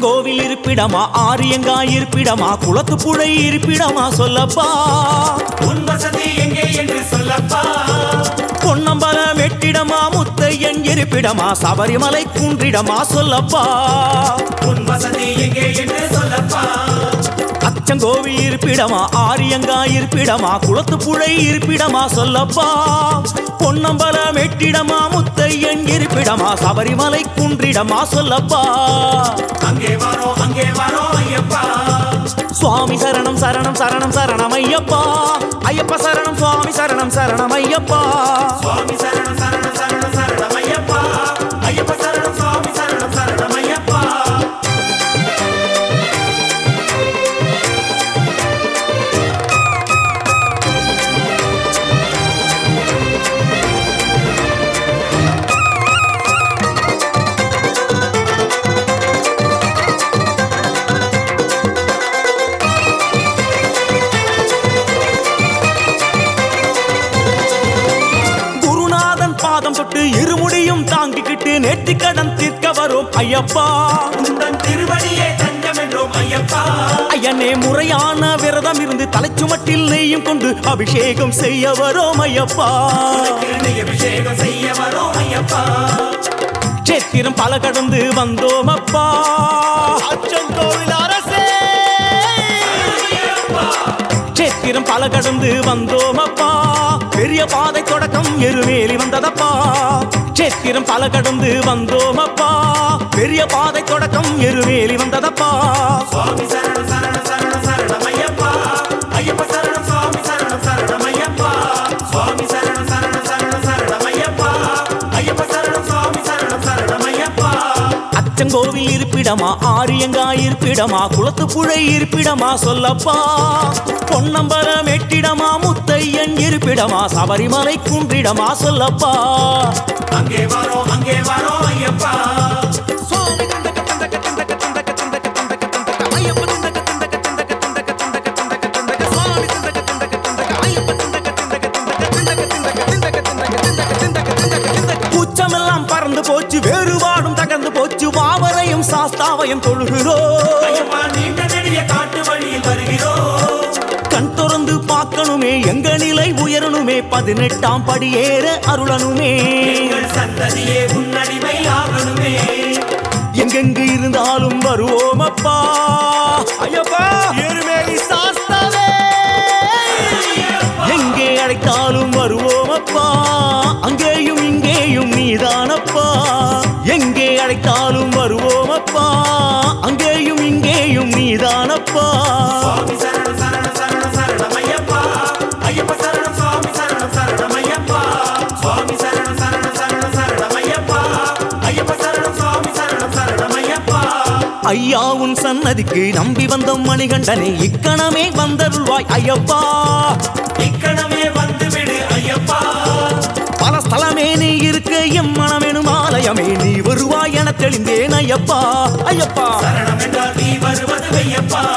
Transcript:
அச்சங்கோவில் இருப்பிடமா ஆரியங்கா இருப்பிடமா குளத்து புழை இருப்பிடமா சொல்லப்பா உன் வசதி எங்கே என்று சொல்லப்பா பொன்னம்பல வெட்டிடமா முத்தையன் இருப்பிடமா சபரிமலை குன்றிடமா சொல்லப்பா உன் வசதி எங்கே என்று சொல்லப்பா அச்சங்கோவில் இருப்பிடமா ஆரியங்கா இருப்பிடமா குளத்து புழை இருப்பிடமா சொல்லப்பா பொன்னம்பல வெட்டிடமா முத்தையன் இருப்பிடமா சபரிமலை குன்றிடமா சொல்லப்பா அங்கே வாரோ அங்கே வாரோ ஐயப்பா சுவாமி சரணம் சரணம் சரணம் சரணம் ஐயப்பா ஐயப்ப சரணம் சுவாமி சரணம் சரணம் ஐயப்பா சுவாமி சரணம் சரணம் சரணம் சரணம் ஐயப்பா ஐயப்ப சரணம் சுவாமி சரணம் சரணம் ஐயப்பா குருநாதன் பாதம் தொட்டு இருமுடியும் தாங்கிக்கிட்டு நெற்றிக்கடன் தீர்க்க வரும் ஐயப்பா உந்தன் திருவடியே தஞ்சம் என்றோம் ஐயப்பா ஐயனே முறையான விரதம் இருந்து தலைச்சுமட்டில் நெய்யும் கொண்டு அபிஷேகம் செய்ய வரோம் ஐயப்பா திருநீ அபிஷேகம் செய்ய வரோம் ஐயப்பா சேத்திரம் பல கடந்து வந்தோம் அப்பா அச்சங்கோவில் அரசே சேத்திரம் பல கடந்து வந்தோம் அப்பா பெரிய பாதை தொடக்கம் எருமேலி வந்ததப்பா சேத்திரம் பல கடந்து வந்தோம் அப்பா பெரிய பாதை தொடக்கம் எருமேலி வந்ததப்பா சுவாமி சரணம் சரணம் சரணம் சரணம் ஐயப்பா ஐயப்ப சரணம் சுவாமி சரணம் சரணம் ஐயப்பா சுவாமி சரணம் சரணம் சரணம் சரணம் ஐயப்பா ஐயப்ப சரணம் சுவாமி சரணம் சரணம் ஐயப்பா அச்சங்கோவில் இருப்பிடமா ஆரியங்கா இருப்பிடமா குளத்து புழை இருப்பிடமா சொல்லப்பா பொன்னம்பலம் எட்டிடமா முத்தையன் இருப்பிடமா சபரிமலை குன்றிடமா சொல்லப்பா அங்கே வாரோ அங்கே வாரோ ஐயப்பா சுவாமி தந்தக தந்தக தந்தக தந்தக தந்தக தந்தக தந்தக ஐயப்ப தந்தக தந்தக தந்தக தந்தக தந்தக தந்தக தந்தக சுவாமி தந்தக தந்தக தந்தக ஐயப்ப தந்தக தந்தக தந்தக தந்தக தந்தக தந்தக தந்தக தந்தக தந்தக தந்தக தந்தக கூச்சமெல்லாம் பறந்து போச்சு வேறுபாடும் தகர்ந்து போச்சு வாவரையும் சாஸ்தாவையும் தொழுகிறோம் ஐயப்பா நீண்ட நெடிய காட்டு வழியில் வருகிறோம் கண் திறந்து பார்க்கணுமே எங்க நிலை உயரணுமே பதினெட்டாம் படியேற அருளணுமே எங்கள் சந்ததியே உன்னடிமை ஆகணுமே எங்கெங்கு இருந்தாலும் வருவோம் அப்பா ஐயப்பா எருமேலி சாஸ்தாவே எங்கே அழைத்தாலும் வருவோம் அப்பா அங்கேயும் இங்கேயும் நீதானப்பா எங்கே அழைத்தாலும் வருவோம் அப்பா அங்கேயும் இங்கேயும் நீதானப்பா சுவாமி சரணம் சரணம் சரணம் சரணம் ஐயப்பா ஐயப்ப சரணம் சுவாமி சரணம் சரணம் ஐயப்பா சுவாமி சரணம் சரணம் சரணம் சரணம் ஐயப்பா ஐயப்ப சரணம் சுவாமி சரணம் சரணம் ஐயப்பா ஐயா உன் சன்னதிக்கு நம்பி வந்த மணிகண்டனே இக்கணமே வந்தருள்வாய் ஐயப்பா இக்கணமே வந்து விடு ஐயப்பா பல ஸ்தலமே நீ இருக்க எம் மனமெனும் ஆலயமே நீ வருவாய் என தெளிந்தேன் ஐயப்பா ஐயப்பா சரணம் என்றால் நீ வருவது ஐயப்பா